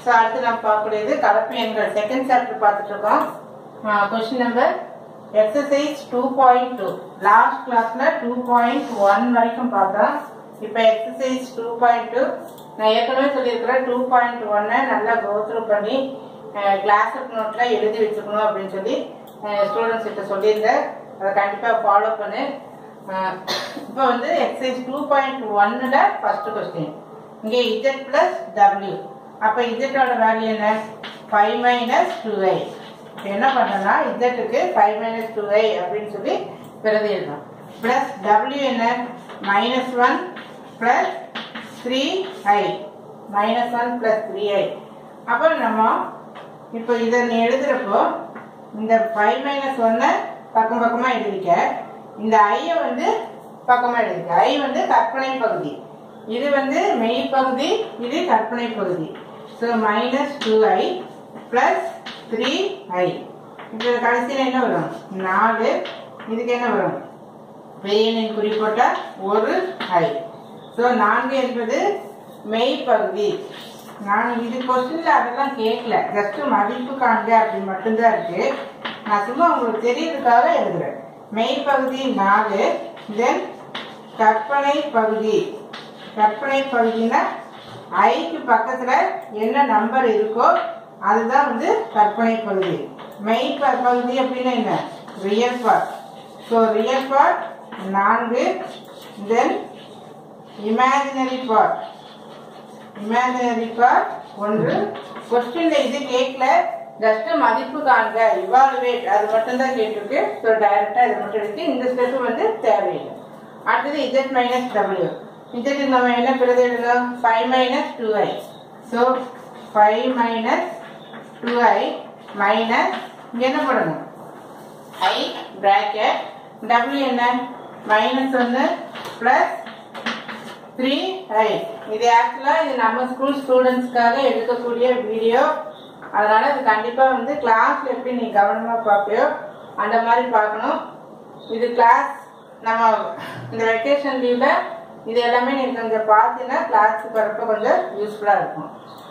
so அடுத்து நம்ம பார்க்கக்கூடியது கலப்பு எண்கள் செகண்ட் சாப்டர் பார்த்துட்டு இருக்கோம் question number exercise two point two last கிளாஸ்ல டூ பாயிண்ட் ஒன் வரைக்கும் பார்த்தோம் இப்போ எக்ஸசைஸ் டூ பாயிண்ட் டூ நான் ஏற்கனவே சொல்லியிருக்கிறேன் டூ பாயிண்ட் ஒன்னை நல்லா கோத்ரூ பண்ணி கிளாஸ் நோட்ல எழுதி வச்சுக்கணும் அப்படின்னு சொல்லி ஸ்டூடெண்ட்ஸ் கிட்ட சொல்லியிருந்தேன் அதை கண்டிப்பாக ஃபாலோ பண்ணு இப்போ வந்து எக்ஸசைஸ் டூ பாயிண்ட் ஒன்னுல ஃபர்ஸ்ட் கொஸ்டின் இங்கே இஜெட் பிளஸ் டபிள்யூ அப்போ இஜெட்டோட வேல்யூ என்ன ஃபைவ் மைனஸ் டூ ஐ என்ன பண்ணனா இஜெட்டுக்கு ஃபைவ் மைனஸ் டூ ஐ அப்படின்னு சொல்லி பிறகு எழுதணும் பிளஸ் டபிள்யூ என்ன minus one plus three I minus one plus three I அப்போ நம்ம இப்போ இதை நீ எழுதுறப்போ இந்த ஃபைவ் மைனஸ் ஒன்னை பக்கம் பக்கமாக எழுதிக்க இந்த ஐயை வந்து பக்கமாக எழுதிக்க ஐ வந்து கற்பனை பகுதி இது வந்து மெய் பகுதி இது கற்பனை பகுதி so minus two I plus three I இப்போ கடைசியில் என்ன வரும் நாலு இதுக்கு என்ன வரும் பெரியனின் குறி போட்டால் ஒரு ஐ ஸோ நான்கு என்பது மெய் பகுதி நான் இது கொஸ்டின்ல அதெல்லாம் கேட்கல ஜஸ்ட் மதிப்பு காண்க அப்படின்னு மட்டும்தான் இருக்கு நான் சும்மா உங்களுக்கு தெரியறதுக்காக எழுதுறேன் மெய் பகுதி நாலு தென் கற்பனை பகுதி கற்பனை பகுதினா ஐக்கு பக்கத்துல என்ன நம்பர் இருக்கோ அதுதான் வந்து கற்பனை பகுதி மெய் ப- பகுதி அப்படின்னா என்ன real part so real part நான்கு then imaginary part imaginary part ஒன்று கொஸ்டின்ல இது கேட்கல ஜஸ்ட் மதிப்பு காண்க இவாலுவேட் அது மட்டும் தான் கேட்டிருக்கு ஸோ டைரக்டா இது மட்டும் இருக்கு இந்த ஸ்டெப் வந்து தேவையில்லை அடுத்தது இஜெட் மைனஸ் டபிள்யூ இஜெட் நம்ம என்ன பிறகு எழுதணும் five minus two I so five minus two I minus என்ன பண்ணணும் ஐ பிராக்கெட் டபிள்யூ என்ன மைனஸ் ஒன்று ப்ளஸ் த்ரீ ஐ இது ஆக்சுவலாக இது நம்ம ஸ்கூல் ஸ்டூடெண்ட்ஸ்க்காக எடுக்கக்கூடிய வீடியோ அதனால இது கண்டிப்பாக வந்து கிளாஸ்ல எப்படி நீ கவனமாக பார்ப்பியோ அந்த மாதிரி பார்க்கணும் இது கிளாஸ் நம்ம இந்த வெக்கேஷன் லீவ்ல இது எல்லாமே நீ கொஞ்சம் பார்த்தீங்கன்னா கிளாஸுக்கு வரப்ப கொஞ்சம் யூஸ்ஃபுல்லாக இருக்கும்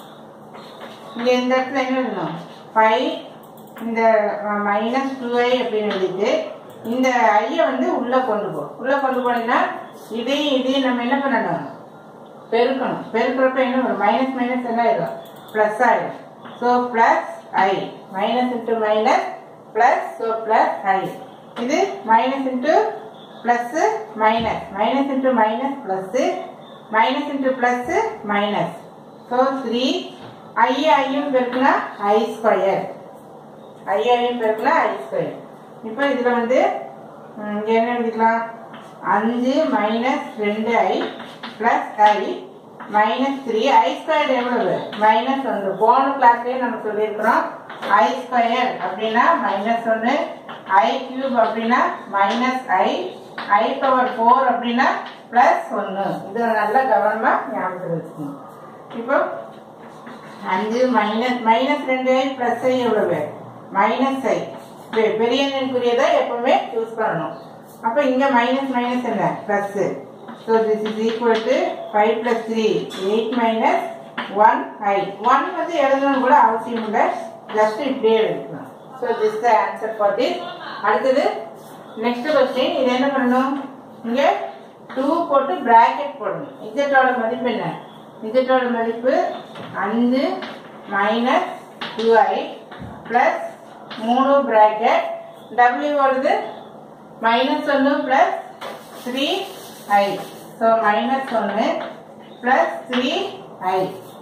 இங்க இந்த இடத்துல என்ன எழுதணும் ஃபைவ் இந்த மைனஸ் டூ ஐ அப்படின்னு எழுதிட்டு இந்த ஐயை வந்து உள்ள கொண்டு போ உள்ள கொண்டு போனீங்கன்னா இதையும் இதையும் நம்ம என்ன பண்ணணும் பெருக்கணும் பெருக்கிறப்ப என்ன வரும் மைனஸ் மைனஸ் என்ன ஆயிடும் ப்ளஸ் ஆயிடும் so plus I minus into minus plus so plus I இது minus into plus minus minus into minus plus minus into plus minus so three I ஐயும் பெருக்குனா ஐ ஸ்கொயர் ஐ ஐயும் பெருக்குனா ஐ ஸ்கொயர் இப்போ இதில் வந்து ம், இங்க என்ன எழுதிக்கலாம் அஞ்சு மைனஸ் ரெண்டு I plus I minus three I square எவ்வளவு மைனஸ் ஒன்று போன கிளாஸ்லேயே நம்ம சொல்லியிருக்கிறோம் ஐ ஸ்கொயர் அப்படின்னா மைனஸ் ஒன்று ஐ கியூப் அப்படின்னா மைனஸ் ஐ ஐ பவர் ஃபோர் அப்படின்னா ப்ளஸ் ஒன்று இது நல்லா கவனமாக ஞாபகத்தில் வச்சுக்கணும் இப்போ அஞ்சு மைனஸ் மைனஸ் ரெண்டு ஐ பிளஸ் ஐ எவ்வளவு மைனஸ் ஐ பெரிய எண்ணுக்குரியதை எப்பவுமே யூஸ் பண்ணணும் அப்போ இங்க மைனஸ் மைனஸ் என்ன plus so this is equal to five plus three eight minus one I one வந்து எழுதணும் கூட அவசியம் இல்லை ஜஸ்ட் இப்படியே எழுதிக்கலாம் so this the answer for this அடுத்தது நெக்ஸ்ட் கொஸ்டின் இது என்ன பண்ணணும் இங்க டூ போட்டு பிராக்கெட் போடணும் இஜெட்டோட மதிப்பு என்ன இஜெட்டோட மதிப்பு அஞ்சு மைனஸ் டூ ஐ ப்ளஸ் மூணு பிராக்கெட் டபிள்யூ வருது மைனஸ் ஒன்று plus three I so minus ஒன்று ப்ளஸ் த்ரீ ஐ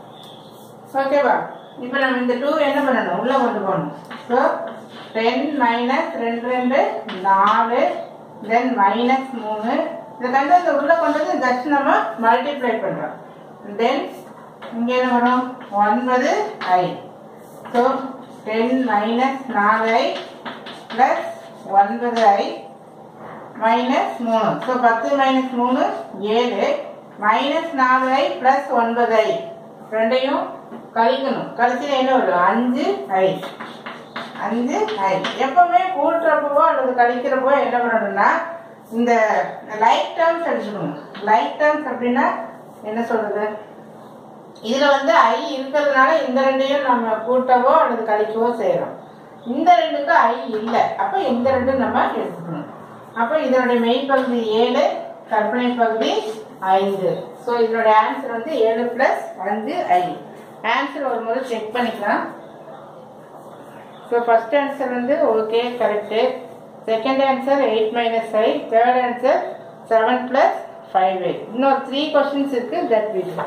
ஓகேவா இப்போ நம்ம இந்த டூ என்ன பண்ணணும் உள்ள கொண்டு போகணும் ஸோ டென் மைனஸ் ரெண்டு ரெண்டு நாலு தென் மைனஸ் மூணு இதை கண்டு இந்த உள்ள கொண்டு வந்து ஜஸ்ட் நம்ம மல்டிப்ளை பண்ணுறோம் தென் இங்கே என்ன வரும் ஒன்பது ஐ ஸோ டென் மைனஸ் நாலு ஐ ப்ளஸ் ஒன்பது ஐ மைனஸ் மூணு ஸோ பத்து மைனஸ் மூணு ஏழு மைனஸ் நாலு ஐ ப்ளஸ் ஒன்பது ஐ ரெண்டையும் கழிக்கணும் கழிச்சுனா என்ன வரும் அஞ்சு ஐ அஞ்சு ஐ எப்பவுமே கூட்டுறப்போ அல்லது கழிக்கிறப்போ என்ன பண்ணணும்னா இந்த லைட் டேர்ம்ஸ் எடுத்துக்கணும் லைட் டேர்ம்ஸ் அப்படின்னா என்ன சொல்றது இதுல வந்து ஐ இருக்கிறதுனால இந்த ரெண்டையும் நம்ம கூட்டவோ அல்லது கழிக்கவோ செய்யறோம் இந்த ரெண்டுக்கு ஐ இல்லை அப்ப இந்த ரெண்டும் நம்ம எடுத்துக்கணும் அப்ப இதனுடைய மெய் பகுதி ஏழு கற்பனை பகுதி ஐந்து ஸோ இதனுடைய ஆன்சர் வந்து ஏழு பிளஸ் அஞ்சு ஐ ஆன்சர் ஒரு முறை செக் பண்ணிக்கலாம் ஸோ ஃபர்ஸ்ட் ஆன்சர் வந்து okay correct second answer eight minus five third answer seven plus five eight இன்னொரு த்ரீ கொஸ்டின்ஸ் இருக்கு தட் வீடியோ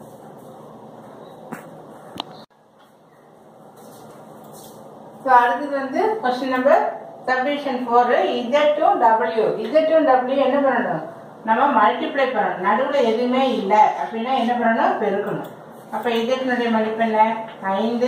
ஸோ அடுத்தது வந்து question number subdivision four Z to W Z to W என்ன பண்ணணும் நம்ம multiply பண்ணணும் நடுவில் எதுவுமே இல்லை அப்படின்னா என்ன பண்ணணும் பெருக்கணும் அப்போ இசட்னுடைய மதிப்பு என்ன ஐந்து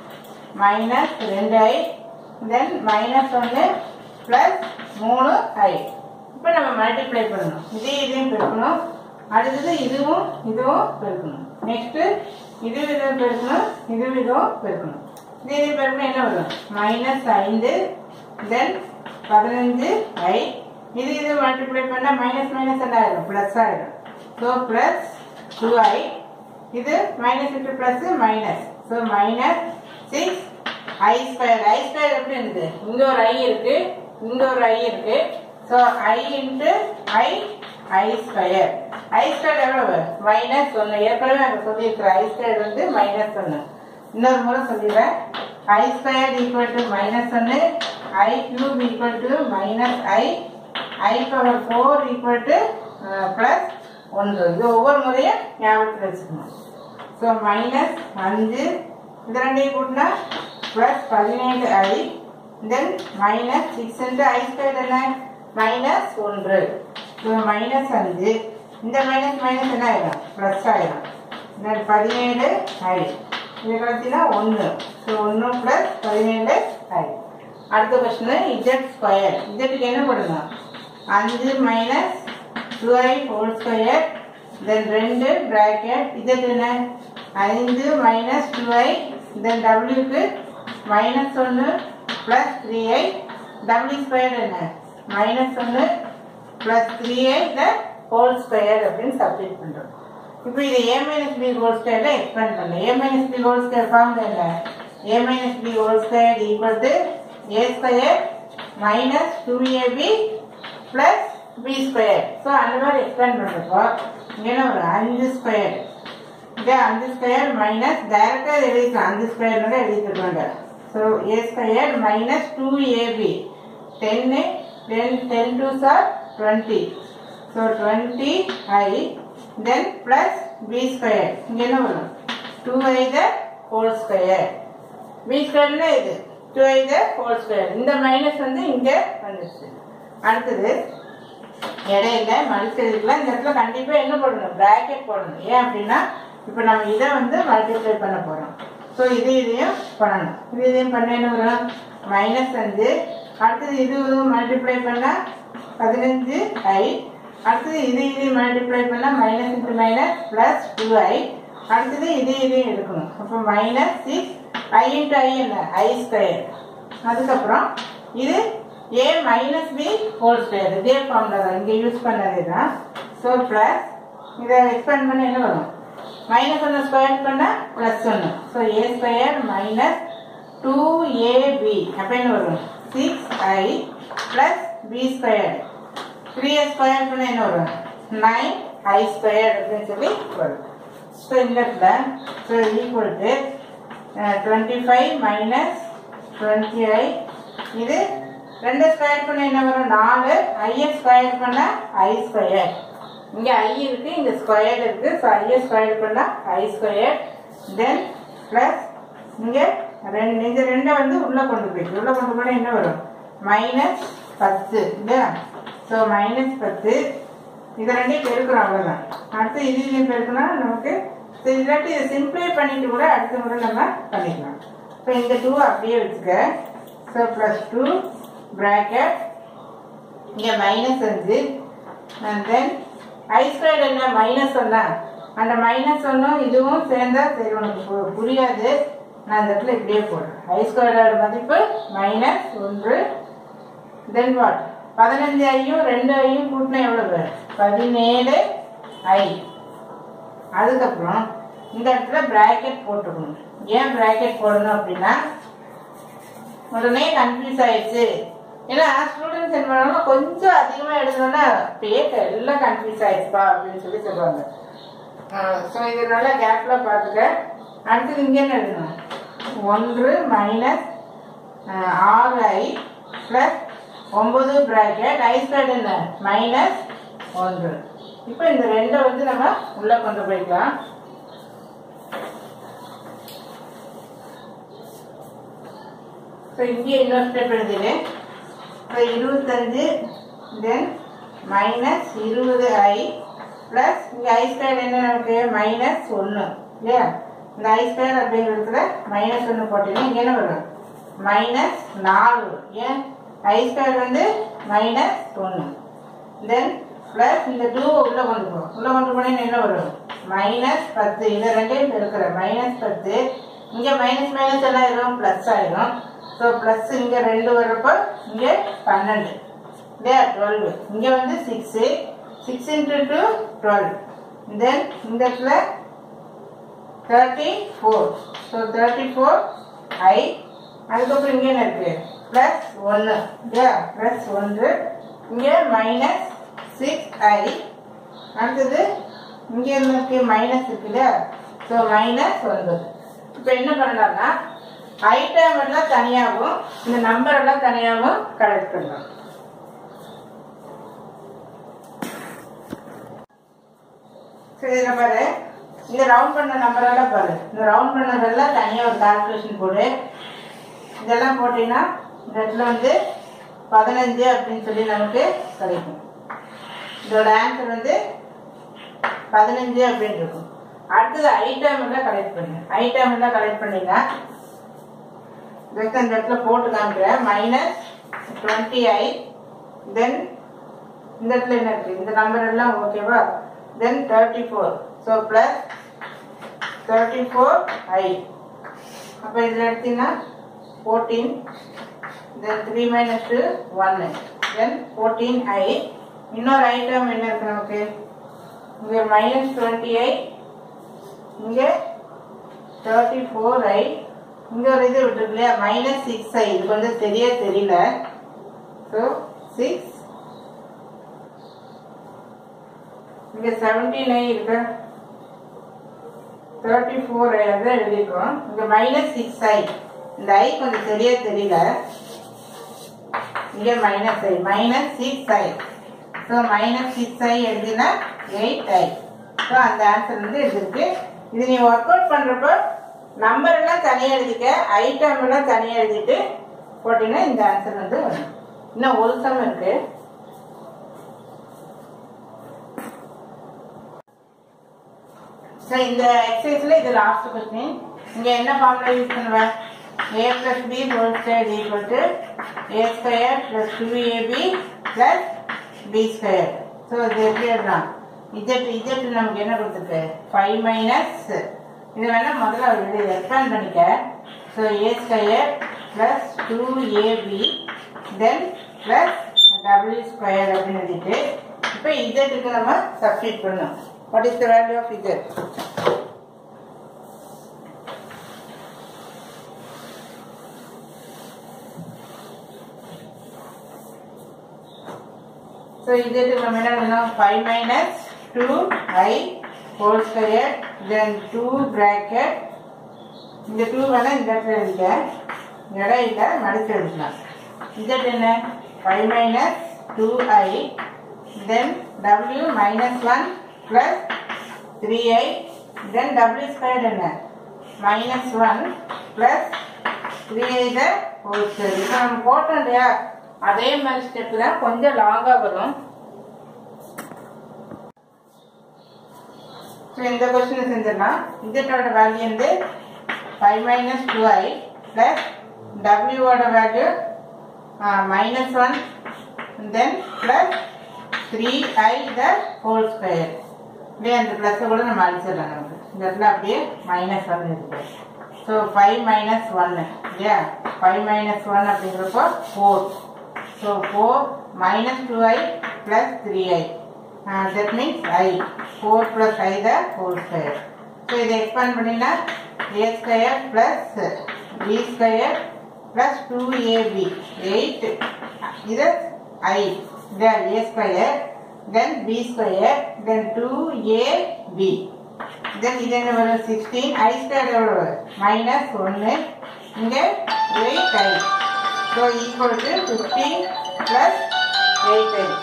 மைனஸ் ரெண்டு ஐ தென் மைனஸ் ஒன்று ப்ளஸ் மூணு ஐ இப்போ நம்ம மல்டிப்ளை பண்ணணும் இதே இதையும் பெருக்கணும் அடுத்தது இதுவும் இதுவும் பெருக்கணும் நெக்ஸ்ட்டு இது இதுவும் பெருக்கணும் இது இதுவும் பெருக்கணும் இது இது பெருக்கணும் என்ன வரும் மைனஸ் ஐந்து தென் பதினஞ்சு ஐ இது இது மல்டிப்ளை பண்ணால் மைனஸ் மைனஸ் என்ன ஆயிடும் ப்ளஸ் ஆயிடும் ஸோ ப்ளஸ் டூ ஐ இது minus into plus minus so minus six i square i square எப்படி இருக்குது இங்கே ஒரு ஐ இருக்கு இங்கே ஒரு ஐ இருக்கு so i into i i square i square எவ்வளவு மைனஸ் ஒன்று ஏற்கனவே அங்கே சொல்லியிருக்கிறேன் ஐ ஸ்கொயர் வந்து மைனஸ் ஒன்று இன்னொரு முறை சொல்லிடுறேன் i square equal to minus ஒன்று ஐ cube equal to minus I I power four equal to plus ஒன்று இது ஒவ்வொரு முறையும் ஞாபகத்தில் வச்சுக்கணும் ஸோ மைனஸ் அஞ்சு இது ரெண்டையும் கூட்டினா ப்ளஸ் பதினேழு i then minus six into i square என்ன மைனஸ் ஒன்று ஸோ மைனஸ் அஞ்சு இந்த மைனஸ் மைனஸ் என்ன ஆயிடும் ப்ளஸ் ஆயிடும் தென் பதினேழு ஐ இது பார்த்தீங்கன்னா ஒன்று ஸோ ஒன்று ப்ளஸ் பதினேழு ஐ அடுத்த கொஸ்டின் இஜெட் ஸ்கொயர் இஜெட்டுக்கு என்ன பண்ணணும் அஞ்சு minus two i whole square then ரெண்டு பிராக்கெட் இஜெட் என்ன ஐந்து மைனஸ் டூ ஐ தென் டபிள்யூக்கு மைனஸ் ஒன்று plus three i W square என்ன மைனஸ் ஒன்று plus three i the whole square அப்படின்னு சப்ஸ்டிட் பண்ணுறோம் இப்போ இது ஏ மைனஸ் பி ஹோல் ஸ்கொயரில் எக்ஸ்பேண்ட் பண்ணணும் A minus B whole square form என்ன A minus B whole square equal to A square minus two AB plus B square so அந்த மாதிரி expand பண்ணுறப்போ இங்கே என்ன வரும் அஞ்சு ஸ்கொயர் இங்கே அஞ்சு ஸ்கொயர் மைனஸ் டைரக்டாக எழுதிக்கலாம் அஞ்சு ஸ்கொயர்னு எழுதிருக்காங்க so A square minus two AB டென்னு ten ten two sir twenty so twenty i then plus B square இங்கே என்ன வரும் two i the whole square B ஸ்கொயர்னா இது two i the whole square இந்த மைனஸ் வந்து இங்கே வந்துருச்சு அடுத்தது இடையில மல்டிபிள் இந்த இடத்துல கண்டிப்பாக என்ன போடணும் ப்ராக்கெட் போடணும் ஏன் அப்படின்னா இப்போ நம்ம இதை வந்து மல்டிப்ளை பண்ண போகிறோம் ஸோ இது இதையும் பண்ணணும் இது இதையும் பண்ண என்ன வரும் மைனஸ் அஞ்சு அடுத்தது இது மல்டிப்ளை பண்ணால் பதினஞ்சு ஐ அடுத்தது இது இதையும் மல்டிப்ளை பண்ணால் minus into minus plus two i அடுத்தது இது இதையும் எடுக்கணும் அப்போ minus six i into i என்ன ஐ ஸ்கொயர் அதுக்கப்புறம் இது A minus B whole square இதே ஃபார்முலா தான் இங்கே யூஸ் பண்ணதே தான் ஸோ ப்ளஸ் இதை எக்ஸ்பேண்ட் பண்ண என்ன வரும் மைனஸ் ஒன்று ஸ்கொயர் பண்ணால் ப்ளஸ் ஒன்று so A square minus two AB அப்போ என்ன வரும் six i plus B square three square பண்ண என்ன வரும் நைன் ஐ ஸ்கொயர் அப்படின்னு சொல்லி வரும் ஸோ இந்த இடத்துல so equal to twenty five minus twenty i இது ரெண்டு ஸ்கொயர் பண்ண என்ன வரும் நாலு ஐயை ஸ்கொயர் பண்ண ஐ ஸ்கொயர் இங்கே ஐ இருக்கு இங்க ஸ்கொயர் இருக்கு ஸோ ஐயை ஸ்கொயர் பண்ண ஐ ஸ்கொயர் தென் ப்ளஸ் இங்கே ரெண்டு இந்த ரெண்டை வந்து உள்ளே கொண்டு போயிட்டு உள்ளே கொண்டு போனால் என்ன வரும் மைனஸ் பத்து இல்லையா ஸோ மைனஸ் பத்து இதை ரெண்டையும் பெருக்கிறோம் அவ்வளோதான் அடுத்து இது இதையும் பெருக்கினா நமக்கு ஸோ இல்லாட்டி இதை சிம்பிளை பண்ணிட்டு கூட அடுத்த முறை நம்ம பண்ணிக்கலாம் ஸோ இந்த டூ அப்படியே வச்சுக்க ஸோ ப்ளஸ் டூ ப்ராக்கெட் இங்கே மைனஸ் அஞ்சு அண்ட் தென் ஐ ஸ்கொயர் என்ன மைனஸ் ஒன்னா அந்த மைனஸ் ஒன்றும் இதுவும் சேர்ந்தா சரி உனக்கு பு- புரியாது நான் இந்த இடத்துல இப்படியே போடுறேன் ஐ ஸ்கொயரோட மதிப்பு மைனஸ் ஒன்று தென் வாட் பதினஞ்சு ஐயும் ரெண்டு ஐயும் கூட்டினா எவ்வளவு பதினேழு ஐ அதுக்கப்புறம் இந்த இடத்துல பிராக்கெட் போட்டுக்கணும் ஏன் பிராக்கெட் போடணும் அப்படின்னா உடனே கன்ஃபியூஸ் ஆயிடுச்சு ஏன்னா ஸ்டூடெண்ட்ஸ் என்ன பண்ணுவாங்க கொஞ்சம் அதிகமாக எழுதணும்னா அப்படியே எல்லாம் கன்ஃபியூஸ் ஆயிடுச்சுப்பா அப்படின்னு சொல்லி சொல்லுவாங்க ஸோ இதனால கேப்ல பார்த்துக்க அடுத்தது இங்கே என்ன எழுதணும் ஒன்று மைனஸ் ஆறு ஐ ப்ளஸ் ஒன்பது பிராக்கெட் ஐ ஸ்கொயர்டு என்ன மைனஸ் ஒன்று இப்போ இந்த ரெண்டை வந்து நம்ம உள்ள கொண்டு போய்க்கலாம் ஸோ இங்கே இன்னொரு ஸ்டெப் எழுதிடு ஸோ இருபத்தஞ்சு தென் மைனஸ் இருபது ஐ ப்ளஸ் இங்கே ஐ ஸ்கொயர் என்ன நமக்கு மைனஸ் ஒன்று இல்லையா இந்த ஐ ஸ்கொயர் அப்படிங்கிறதுல மைனஸ் ஒன்று போட்டீங்கன்னா இங்கே என்ன வரும் மைனஸ் நாலு வரும் ஏன் ஐ ஸ்கொயர் வந்து மைனஸ் ஒன்று தென் ப்ளஸ் இந்த டூ உள்ளே கொண்டு போகும் உள்ளே கொண்டு போனீங்கன்னா என்ன வரும் மைனஸ் பத்து இதை ரெண்டையும் இருக்கிற மைனஸ் பத்து இங்கே மைனஸ் மைனஸ் எல்லாம் ஆயிரும் ப்ளஸ் ஆயிரும் ஸோ ப்ளஸ் இங்கே ரெண்டு வரப்போ இங்கே பன்னெண்டு இல்லையா டுவெல் இங்கே வந்து six six into two twelve then இந்த இடத்துல thirty four so thirty four i அதுக்கப்புறம் இங்கே என்ன இருக்கு ப்ளஸ் ஒன்று இல்லையா ப்ளஸ் ஒன்று இங்கே மைனஸ் சிக்ஸ் ஐ அடுத்தது இங்கே என்ன இருக்கு மைனஸ் இருக்கு இல்லையா ஸோ மைனஸ் ஒன்பது இப்போ என்ன பண்ணலாம்னா ஐட்டம் எல்லாம் தனியாகவும் இந்த நம்பர் எல்லாம் தனியாகவும் கலெக்ட் பண்ணலாம் சரி இதில் பாரு இந்த ரவுண்ட் பண்ண நம்பர் எல்லாம் பாரு இந்த ரவுண்ட் பண்ணதெல்லாம் தனியாக ஒரு கால்குலேஷன் போடு இதெல்லாம் போட்டீங்கன்னா இந்த இடத்துல வந்து பதினஞ்சு அப்படின்னு சொல்லி நமக்கு கிடைக்கும் இதோட ஆன்சர் வந்து பதினஞ்சு அப்படின்னு இருக்கும் அடுத்தது ஐட்டம் எல்லாம் கலெக்ட் பண்ணு ஐட்டம் எல்லாம் கலெக்ட் பண்ணீங்கன்னா ஜஸ்ட் அந்த இடத்துல போட்டு காமிக்கிறேன் மைனஸ் டுவெண்ட்டி ஐ தென் இந்த இடத்துல என்ன இருக்கு இந்த நம்பர் எல்லாம் ஓகேவா then thirty four so plus thirty four i அப்போ இதில் எடுத்தீங்கன்னா fourteen then three minus two ஒன்று தென் ஃபோர்டீன் ஐ இன்னொரு ஐட்டம் என்ன இருக்கு நமக்கு இங்கே மைனஸ் டுவெண்ட்டி ஐ இங்கே தேர்ட்டி ஃபோர் ஐ இங்கே ஒரு இது விட்டுருக்கு இல்லையா மைனஸ் சிக்ஸ் ஐ இது கொஞ்சம் சரியா தெரியல ஸோ சிக்ஸ் இங்கே செவன்டீன் ஐ இருக்கு தேர்ட்டி ஃபோர் ஐ அதான் எழுதிருக்கோம் இங்கே மைனஸ் சிக்ஸ் ஐ இந்த ஐ கொஞ்சம் சரியா தெரியல இங்கே minus i minus six i so minus six i எழுதினா எயிட் ஐ ஸோ அந்த ஆன்சர் வந்து இருக்கு இது நீ ஒர்க் அவுட் பண்ணுறப்போ நம்பர் எல்லாம் தனியாக எழுதிக்க ஐட்டம் எல்லாம் தனியாக எழுதிட்டு போட்டீங்கன்னா இந்த ஆன்சர் வந்து வரும் இன்னும் ஒரு சம் இருக்கு ஸோ இந்த எக்ஸசைஸ்ல இது லாஸ்ட் கொஸ்டின் இங்க என்ன ஃபார்முலா யூஸ் பண்ணுவேன் A plus B whole square equal to A square plus two AB plus B square so இது எப்படி எழுதலாம் இஜெட் இஜெட் நமக்கு என்ன கொடுத்துருக்கு ஃபைவ் மைனஸ் இது வேணா முதல்ல எழுதி எக்ஸ்பேண்ட் பண்ணிக்க so A square plus two AB then plus W square அப்படின்னு எழுதிட்டு இப்போ இஜெட்டுக்கு நம்ம சப்ஸ்டிட் பண்ணணும் what is the value of Z so இஜெட்டுக்கு நம்ம என்ன பண்ணணும் five minus two i whole square then two bracket இந்த டூ வேணா இந்த இடத்துல எழுதிக்க இடம் இல்லை மடிச்சு எழுதலாம் இஜெட் என்ன five minus two i then W minus one plus three i then W square என்ன minus one plus three i the whole square இப்போ நம்ம போட்டோம் இல்லையா அதே மாதிரி ஸ்டெப் தான் கொஞ்சம் லாங்காக வரும் ஸோ இந்த கொஸ்டினை செஞ்சிடலாம் இஜெட்டோட வேல்யூ வந்து ஃபைவ் மைனஸ் டூ ஐ ப்ளஸ் டபிள்யூவோட value minus one then plus three i the whole square அப்படியே அந்த ப்ளஸ்ஸை கூட நம்ம அழிச்சிடலாம் நமக்கு இந்த இடத்துல அப்படியே மைனஸ் ஒன் இருக்கு ஸோ ஃபைவ் மைனஸ் ஒன்று இல்லையா ஃபைவ் மைனஸ் ஒன் அப்படிங்கிறப்போ four so four minus two I plus three i that means i four plus i the whole square so இதை எக்ஸ்பேண்ட் பண்ணினா A square plus B square plus two AB eight இது i then A square then B square then two AB then இது என்ன வரும் sixteen ஐ square எவ்வளோ வரும் minus ஒன்று இங்கே eight i so equal to fifteen plus eight i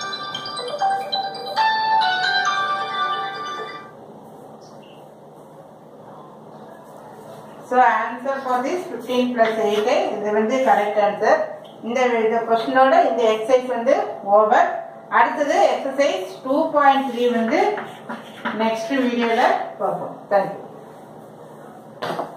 so answer for this fifteen plus eight இது வந்து கரெக்ட் ஆன்சர் இந்த இந்த கொஸ்டினோட இந்த எக்ஸசைஸ் வந்து ஓவர் அடுத்தது எக்ஸசைஸ் டூ பாயிண்ட் த்ரீ வந்து நெக்ஸ்ட் வீடியோவில் பார்ப்போம் தேங்க்யூ